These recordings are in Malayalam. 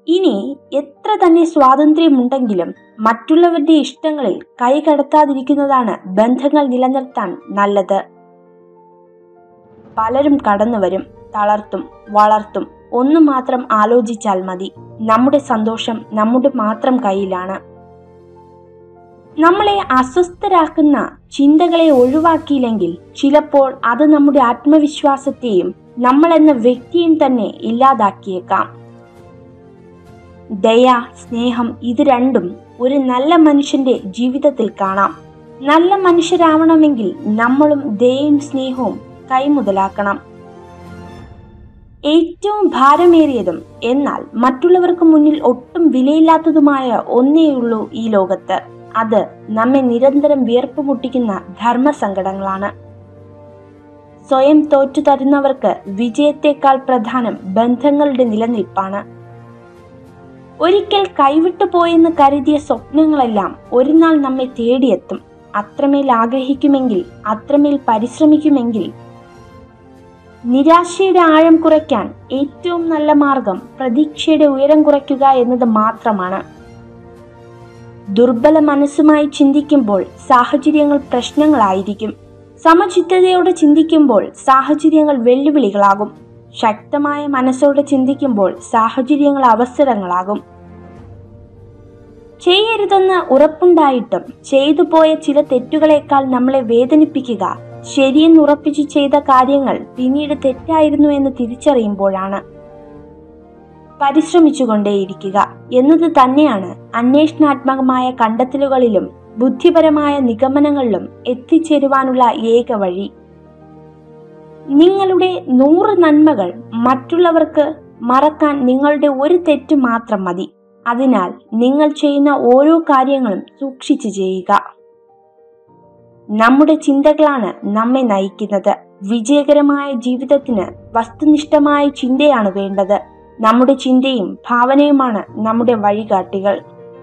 ഇനി എത്ര തന്നെ സ്വാതന്ത്ര്യമുണ്ടെങ്കിലും മറ്റുള്ളവരുടെ ഇഷ്ടങ്ങളിൽ കൈകടത്താതിരിക്കുന്നതാണ് ബന്ധങ്ങൾ നിലനിർത്താൻ നല്ലത് പലരും കടന്നു വരും തളർത്തും വളർത്തും ഒന്നു മാത്രം ആലോചിച്ചാൽ മതി നമ്മുടെ സന്തോഷം നമ്മുടെ മാത്രം കയ്യിലാണ് നമ്മളെ അസ്വസ്ഥരാക്കുന്ന ചിന്തകളെ ഒഴിവാക്കിയില്ലെങ്കിൽ ചിലപ്പോൾ അത് നമ്മുടെ ആത്മവിശ്വാസത്തെയും നമ്മൾ എന്ന വ്യക്തിയും തന്നെ ഇല്ലാതാക്കിയേക്കാം ദയ സ്നേഹം ഇത് രണ്ടും ഒരു നല്ല മനുഷ്യന്റെ ജീവിതത്തിൽ കാണാം നല്ല മനുഷ്യരാവണമെങ്കിൽ നമ്മളും ദയയും സ്നേഹവും കൈമുതലാക്കണം ഏറ്റവും ഭാരമേറിയതും എന്നാൽ മറ്റുള്ളവർക്ക് മുന്നിൽ ഒട്ടും വിലയില്ലാത്തതുമായ ഒന്നേയുള്ളൂ ഈ ലോകത്ത് അത് നമ്മെ നിരന്തരം വിയർപ്പ് മുട്ടിക്കുന്ന ധർമ്മസങ്കടങ്ങളാണ് സ്വയം തോറ്റു തരുന്നവർക്ക് വിജയത്തെക്കാൾ പ്രധാനം ബന്ധങ്ങളുടെ നിലനിൽപ്പാണ് ഒരിക്കൽ കൈവിട്ടു പോയെന്ന് കരുതിയ സ്വപ്നങ്ങളെല്ലാം ഒരു നാൾ നമ്മെ തേടിയെത്തും അത്രമേൽ ആഗ്രഹിക്കുമെങ്കിൽ അത്രമേൽ പരിശ്രമിക്കുമെങ്കിൽ നിരാശയുടെ ആഴം കുറയ്ക്കാൻ ഏറ്റവും നല്ല മാർഗം പ്രതീക്ഷയുടെ ഉയരം കുറയ്ക്കുക എന്നത് മാത്രമാണ് ദുർബല മനസ്സുമായി ചിന്തിക്കുമ്പോൾ സാഹചര്യങ്ങൾ പ്രശ്നങ്ങളായിരിക്കും സമചിത്തതയോടെ ചിന്തിക്കുമ്പോൾ സാഹചര്യങ്ങൾ വെല്ലുവിളികളാകും ശക്തമായ മനസ്സോടെ ചിന്തിക്കുമ്പോൾ സാഹചര്യങ്ങൾ അവസരങ്ങളാകും ചെയ്യരുതെന്ന് ഉറപ്പുണ്ടായിട്ടും ചെയ്തു പോയ ചില തെറ്റുകളേക്കാൾ നമ്മളെ വേദനിപ്പിക്കുക ശരിയെന്ന് ഉറപ്പിച്ചു ചെയ്ത കാര്യങ്ങൾ പിന്നീട് തെറ്റായിരുന്നു എന്ന് തിരിച്ചറിയുമ്പോഴാണ് പരിശ്രമിച്ചുകൊണ്ടേയിരിക്കുക എന്നത് തന്നെയാണ് അന്വേഷണാത്മകമായ കണ്ടെത്തലുകളിലും ബുദ്ധിപരമായ നിഗമനങ്ങളിലും എത്തിച്ചേരുവാനുള്ള ഏക വഴി നിങ്ങളുടെ നൂറ് നന്മകൾ മറ്റുള്ളവർക്ക് മറക്കാൻ നിങ്ങളുടെ ഒരു തെറ്റ് മാത്രം മതി അതിനാൽ നിങ്ങൾ ചെയ്യുന്ന ഓരോ കാര്യങ്ങളും സൂക്ഷിച്ചു ചെയ്യുക നമ്മുടെ ചിന്തകളാണ് നമ്മെ നയിക്കുന്നത് വിജയകരമായ ജീവിതത്തിന് വസ്തുനിഷ്ഠമായ ചിന്തയാണ് വേണ്ടത് നമ്മുടെ ചിന്തയും ഭാവനയുമാണ് നമ്മുടെ വഴികാട്ടികൾ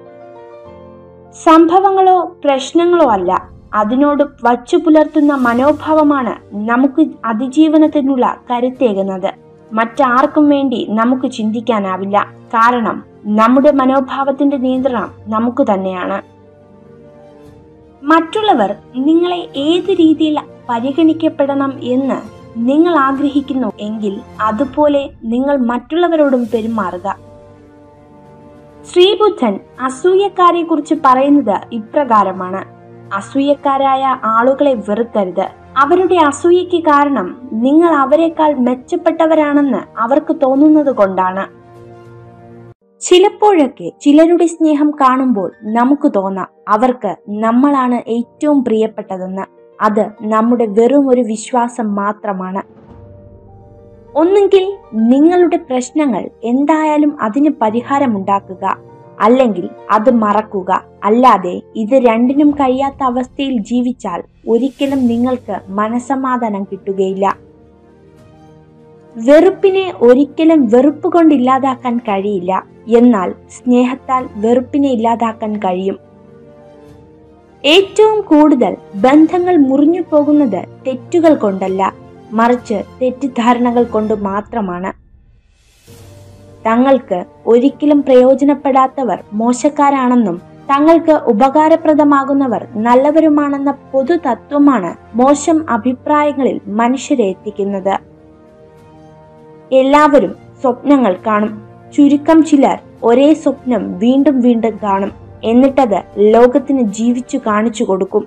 സംഭവങ്ങളോ പ്രശ്നങ്ങളോ അല്ല അതിനോട് വച്ചു പുലർത്തുന്ന മനോഭാവമാണ് നമുക്ക് അതിജീവനത്തിനുള്ള കരുത്തേകുന്നത് മറ്റാർക്കും വേണ്ടി നമുക്ക് ചിന്തിക്കാനാവില്ല കാരണം നമ്മുടെ മനോഭാവത്തിന്റെ നിയന്ത്രണം നമുക്ക് തന്നെയാണ് മറ്റുള്ളവർ നിങ്ങളെ ഏത് രീതിയിൽ പരിഗണിക്കപ്പെടണം എന്ന് നിങ്ങൾ ആഗ്രഹിക്കുന്നു എങ്കിൽ അതുപോലെ നിങ്ങൾ മറ്റുള്ളവരോടും പെരുമാറുക ശ്രീബുദ്ധൻ അസൂയക്കാരെ കുറിച്ച് പറയുന്നത് ഇപ്രകാരമാണ് അസൂയക്കാരായ ആളുകളെ വെറുക്കരുത് അവരുടെ അസൂയയ്ക്ക് കാരണം നിങ്ങൾ അവരെക്കാൾ മെച്ചപ്പെട്ടവരാണെന്ന് അവർക്ക് തോന്നുന്നത് കൊണ്ടാണ് ചിലപ്പോഴൊക്കെ ചിലരുടെ സ്നേഹം കാണുമ്പോൾ നമുക്ക് തോന്നാം അവർക്ക് നമ്മളാണ് ഏറ്റവും പ്രിയപ്പെട്ടതെന്ന് അത് നമ്മുടെ വെറും ഒരു വിശ്വാസം മാത്രമാണ് ഒന്നുകിൽ നിങ്ങളുടെ പ്രശ്നങ്ങൾ എന്തായാലും അതിന് പരിഹാരമുണ്ടാക്കുക അല്ലെങ്കിൽ അത് മറക്കുക അല്ലാതെ ഇത് രണ്ടിനും കഴിയാത്ത അവസ്ഥയിൽ ജീവിച്ചാൽ ഒരിക്കലും നിങ്ങൾക്ക് മനസമാധാനം കിട്ടുകയില്ല വെറുപ്പിനെ ഒരിക്കലും വെറുപ്പ് കൊണ്ട് ഇല്ലാതാക്കാൻ കഴിയില്ല എന്നാൽ സ്നേഹത്താൽ വെറുപ്പിനെ ഇല്ലാതാക്കാൻ കഴിയും ഏറ്റവും കൂടുതൽ ബന്ധങ്ങൾ മുറിഞ്ഞു പോകുന്നത് തെറ്റുകൾ കൊണ്ടല്ല മറിച്ച് തെറ്റിദ്ധാരണകൾ കൊണ്ട് മാത്രമാണ് തങ്ങൾക്ക് ഒരിക്കലും പ്രയോജനപ്പെടാത്തവർ മോശക്കാരാണെന്നും തങ്ങൾക്ക് ഉപകാരപ്രദമാകുന്നവർ നല്ലവരുമാണെന്ന പൊതു തത്വമാണ് മോശം അഭിപ്രായങ്ങളിൽ മനുഷ്യരെ എത്തിക്കുന്നത് എല്ലാവരും സ്വപ്നങ്ങൾ കാണും ചുരുക്കം ചിലർ ഒരേ സ്വപ്നം വീണ്ടും വീണ്ടും കാണും എന്നിട്ടത് ലോകത്തിന് ജീവിച്ചു കാണിച്ചു കൊടുക്കും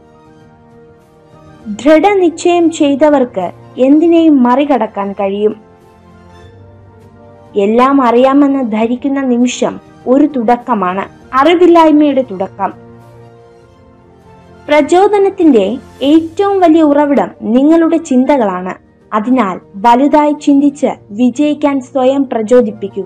ദൃഢനിശ്ചയം ചെയ്തവർക്ക് എന്തിനേയും മറികടക്കാൻ കഴിയും എല്ലാം അറിയാമെന്ന് ധരിക്കുന്ന നിമിഷം ഒരു തുടക്കമാണ് അറിവില്ലായ്മയുടെ തുടക്കം പ്രചോദനത്തിന്റെ ഏറ്റവും വലിയ ഉറവിടം നിങ്ങളുടെ ചിന്തകളാണ് അതിനാൽ വലുതായി ചിന്തിച്ച് വിജയിക്കാൻ സ്വയം പ്രചോദിപ്പിക്കുക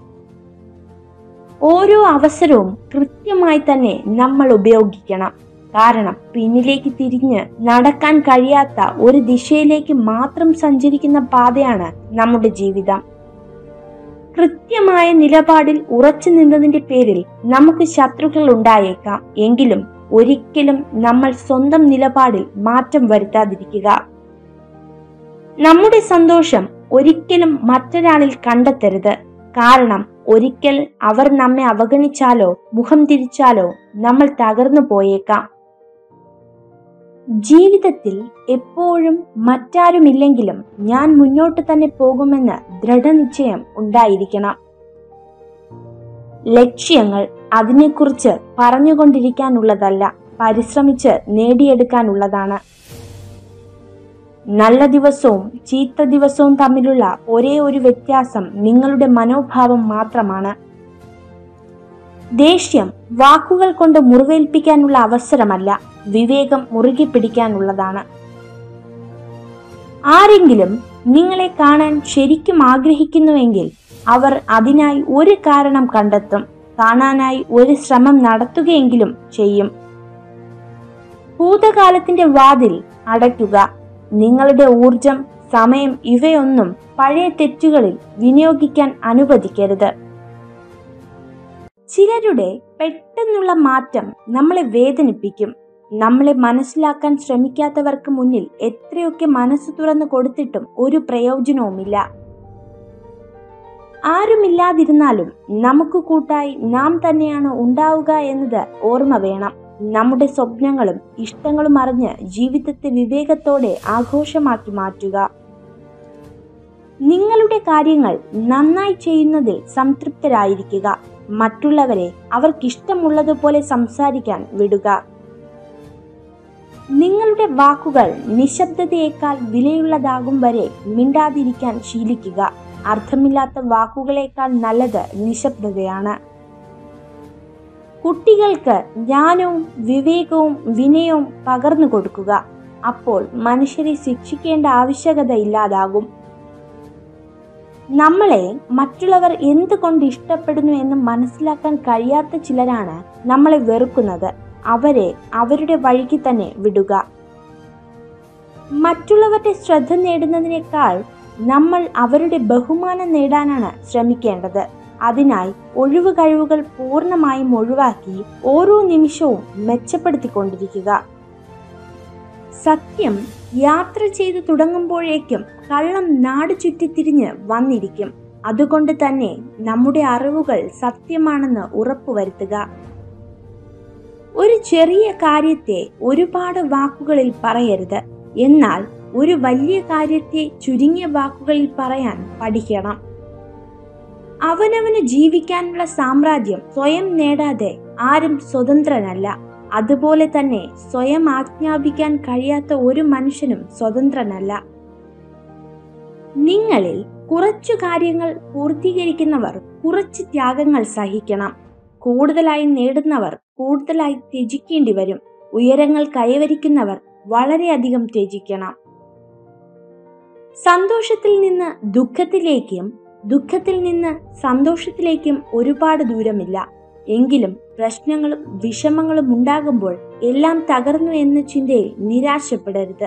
ഓരോ അവസരവും കൃത്യമായി തന്നെ നമ്മൾ ഉപയോഗിക്കണം കാരണം പിന്നിലേക്ക് തിരിഞ്ഞ് നടക്കാൻ കഴിയാത്ത ഒരു ദിശയിലേക്ക് മാത്രം സഞ്ചരിക്കുന്ന പാതയാണ് നമ്മുടെ ജീവിതം കൃത്യമായ നിലപാടിൽ ഉറച്ചു നിന്നതിന്റെ പേരിൽ നമുക്ക് ശത്രുക്കൾ ഉണ്ടായേക്കാം എങ്കിലും ഒരിക്കലും നമ്മൾ സ്വന്തം നിലപാടിൽ മാറ്റം വരുത്താതിരിക്കുക നമ്മുടെ സന്തോഷം ഒരിക്കലും മറ്റൊരാളിൽ കണ്ടെത്തരുത് കാരണം ഒരിക്കൽ അവർ നമ്മെ അവഗണിച്ചാലോ മുഖം തിരിച്ചാലോ നമ്മൾ തകർന്നു പോയേക്കാം ജീവിതത്തിൽ എപ്പോഴും മറ്റാരുമില്ലെങ്കിലും ഞാൻ മുന്നോട്ട് തന്നെ പോകുമെന്ന് ദൃഢനിശ്ചയം ഉണ്ടായിരിക്കണം ലക്ഷ്യങ്ങൾ അതിനെക്കുറിച്ച് പറഞ്ഞുകൊണ്ടിരിക്കാനുള്ളതല്ല പരിശ്രമിച്ച് നേടിയെടുക്കാനുള്ളതാണ് നല്ല ദിവസവും ചീത്ത ദിവസവും തമ്മിലുള്ള ഒരേ ഒരു വ്യത്യാസം നിങ്ങളുടെ മനോഭാവം മാത്രമാണ് ദേഷ്യം വാക്കുകൾ കൊണ്ട് മുറിവേൽപ്പിക്കാനുള്ള അവസരമല്ല വിവേകം മുറുകെ പിടിക്കാനുള്ളതാണ് ആരെങ്കിലും നിങ്ങളെ കാണാൻ ശരിക്കും ആഗ്രഹിക്കുന്നുവെങ്കിൽ അവർ അതിനായി ഒരു കാരണം കണ്ടെത്തും കാണാനായി ഒരു ശ്രമം നടത്തുകയെങ്കിലും ചെയ്യും ഭൂതകാലത്തിന്റെ വാതിൽ അടയ്ക്കുക നിങ്ങളുടെ ഊർജം സമയം ഇവയൊന്നും പഴയ തെറ്റുകളിൽ വിനിയോഗിക്കാൻ അനുവദിക്കരുത് ചിലരുടെ പെട്ടെന്നുള്ള മാറ്റം നമ്മളെ വേദനിപ്പിക്കും നമ്മളെ മനസ്സിലാക്കാൻ ശ്രമിക്കാത്തവർക്ക് മുന്നിൽ എത്രയൊക്കെ മനസ്സ് തുറന്നു കൊടുത്തിട്ടും ഒരു പ്രയോജനവുമില്ല ആരുമില്ലാതിരുന്നാലും നമുക്ക് കൂട്ടായി നാം തന്നെയാണ് ഉണ്ടാവുക എന്നത് ഓർമ്മ വേണം നമ്മുടെ സ്വപ്നങ്ങളും ഇഷ്ടങ്ങളും അറിഞ്ഞ് ജീവിതത്തെ വിവേകത്തോടെ ആഘോഷമാക്കി മാറ്റുക നിങ്ങളുടെ കാര്യങ്ങൾ നന്നായി ചെയ്യുന്നതിൽ സംതൃപ്തരായിരിക്കുക മറ്റുള്ളവരെ അവർക്കിഷ്ടമുള്ളതുപോലെ സംസാരിക്കാൻ വിടുക നിങ്ങളുടെ വാക്കുകൾ നിശബ്ദതയേക്കാൾ വിലയുള്ളതാകും വരെ മിണ്ടാതിരിക്കാൻ ശീലിക്കുക അർത്ഥമില്ലാത്ത വാക്കുകളേക്കാൾ നല്ലത് നിശബ്ദതയാണ് കുട്ടികൾക്ക് ജ്ഞാനവും വിവേകവും വിനയവും പകർന്നു കൊടുക്കുക അപ്പോൾ മനുഷ്യരെ ശിക്ഷിക്കേണ്ട ആവശ്യകത ഇല്ലാതാകും നമ്മളെ മറ്റുള്ളവർ എന്തുകൊണ്ട് ഇഷ്ടപ്പെടുന്നു എന്ന് മനസ്സിലാക്കാൻ കഴിയാത്ത ചിലരാണ് നമ്മളെ വെറുക്കുന്നത് അവരെ അവരുടെ വഴിക്ക് തന്നെ വിടുക മറ്റുള്ളവരുടെ ശ്രദ്ധ നേടുന്നതിനേക്കാൾ നമ്മൾ അവരുടെ ബഹുമാനം നേടാനാണ് ശ്രമിക്കേണ്ടത് അതിനായി ഒഴിവ് കഴിവുകൾ പൂർണ്ണമായും ഒഴിവാക്കി ഓരോ നിമിഷവും മെച്ചപ്പെടുത്തിക്കൊണ്ടിരിക്കുക സത്യം യാത്ര ചെയ്തു തുടങ്ങുമ്പോഴേക്കും കള്ളം നാട് ചുറ്റിത്തിരിഞ്ഞ് വന്നിരിക്കും അതുകൊണ്ട് തന്നെ നമ്മുടെ അറിവുകൾ സത്യമാണെന്ന് ഉറപ്പുവരുത്തുക ഒരു ചെറിയ കാര്യത്തെ ഒരുപാട് വാക്കുകളിൽ പറയരുത് എന്നാൽ ഒരു വലിയ കാര്യത്തെ ചുരുങ്ങിയ വാക്കുകളിൽ പറയാൻ പഠിക്കണം അവനവന് ജീവിക്കാനുള്ള സാമ്രാജ്യം സ്വയം നേടാതെ ആരും സ്വതന്ത്രനല്ല അതുപോലെ തന്നെ സ്വയം ആജ്ഞാപിക്കാൻ കഴിയാത്ത ഒരു മനുഷ്യനും സ്വതന്ത്രനല്ല നിങ്ങളിൽ കുറച്ചു കാര്യങ്ങൾ പൂർത്തീകരിക്കുന്നവർ കുറച്ച് ത്യാഗങ്ങൾ സഹിക്കണം കൂടുതലായി നേടുന്നവർ കൂടുതലായി ത്യജിക്കേണ്ടി വരും ഉയരങ്ങൾ കൈവരിക്കുന്നവർ വളരെയധികം ത്യജിക്കണം സന്തോഷത്തിൽ നിന്ന് ദുഃഖത്തിലേക്കും ദുഃഖത്തിൽ നിന്ന് സന്തോഷത്തിലേക്കും ഒരുപാട് ദൂരമില്ല എങ്കിലും പ്രശ്നങ്ങളും വിഷമങ്ങളും ഉണ്ടാകുമ്പോൾ എല്ലാം തകർന്നു എന്ന ചിന്തയിൽ നിരാശപ്പെടരുത്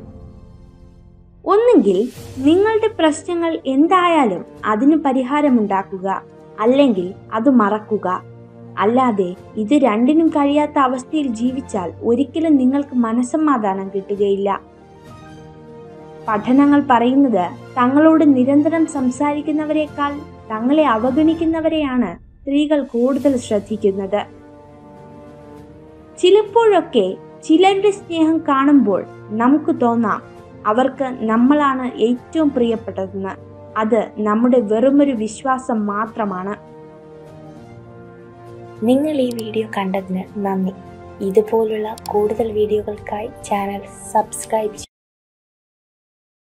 ഒന്നുകിൽ നിങ്ങളുടെ പ്രശ്നങ്ങൾ എന്തായാലും അതിന് പരിഹാരമുണ്ടാക്കുക അല്ലെങ്കിൽ അത് മറക്കുക അല്ലാതെ ഇത് രണ്ടിനും കഴിയാത്ത അവസ്ഥയിൽ ജീവിച്ചാൽ ഒരിക്കലും നിങ്ങൾക്ക് മനസ്സമാധാനം കിട്ടുകയില്ല പഠനങ്ങൾ പറയുന്നത് തങ്ങളോട് നിരന്തരം സംസാരിക്കുന്നവരെക്കാൾ തങ്ങളെ അവഗണിക്കുന്നവരെയാണ് സ്ത്രീകൾ കൂടുതൽ ശ്രദ്ധിക്കുന്നത് ചിലപ്പോഴൊക്കെ ചിലരുടെ സ്നേഹം കാണുമ്പോൾ നമുക്ക് തോന്നാം അവർക്ക് നമ്മളാണ് ഏറ്റവും പ്രിയപ്പെട്ടതെന്ന് അത് നമ്മുടെ വെറുമൊരു വിശ്വാസം മാത്രമാണ് നിങ്ങൾ ഈ വീഡിയോ കണ്ടതിന് നന്ദി ഇതുപോലുള്ള കൂടുതൽ വീഡിയോകൾക്കായി ചാനൽ സബ്സ്ക്രൈബ്